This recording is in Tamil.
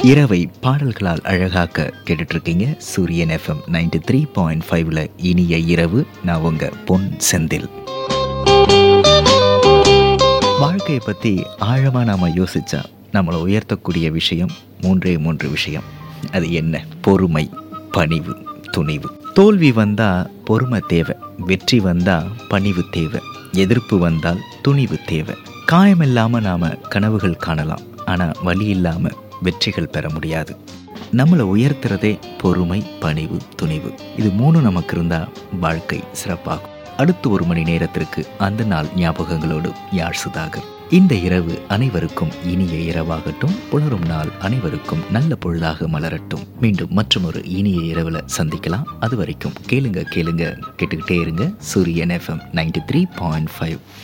இரவை பாடல்களால் அழகாக்க கேட்டுட்டு இருக்கீங்க சூரியன் எஃப்எம் நைன்டி த்ரீ பாயிண்ட் ஃபைவ்ல இனிய இரவு நான் உங்க பொன் செந்தில் வாழ்க்கையை பற்றி ஆழமாக நாம் யோசிச்சா நம்மளை உயர்த்தக்கூடிய விஷயம் மூன்றே மூன்று விஷயம் அது என்ன பொறுமை பணிவு துணிவு தோல்வி வந்தால் பொறுமை தேவை வெற்றி வந்தால் பணிவு தேவை எதிர்ப்பு வந்தால் துணிவு தேவை காயம் இல்லாமல் நாம் கனவுகள் காணலாம் ஆனால் வழி இல்லாமல் வெற்றிகள் பெற முடியாது நம்மளை உயர்த்துறதே பொறுமை பணிவு துணிவு இது மூணு நமக்கு இருந்தால் வாழ்க்கை சிறப்பாகும் அடுத்து ஒரு மணி நேரத்திற்கு அந்த நாள் ஞாபகங்களோடு யாழ் சுதாகர் இந்த இரவு அனைவருக்கும் இனிய இரவாகட்டும் புலரும் நாள் அனைவருக்கும் நல்ல பொழுதாக மலரட்டும் மீண்டும் மற்றும் ஒரு இனிய இரவுல சந்திக்கலாம் அது வரைக்கும் கேளுங்க கேளுங்க கேட்டுக்கிட்டே இருங்க Suryan FM ninety three point five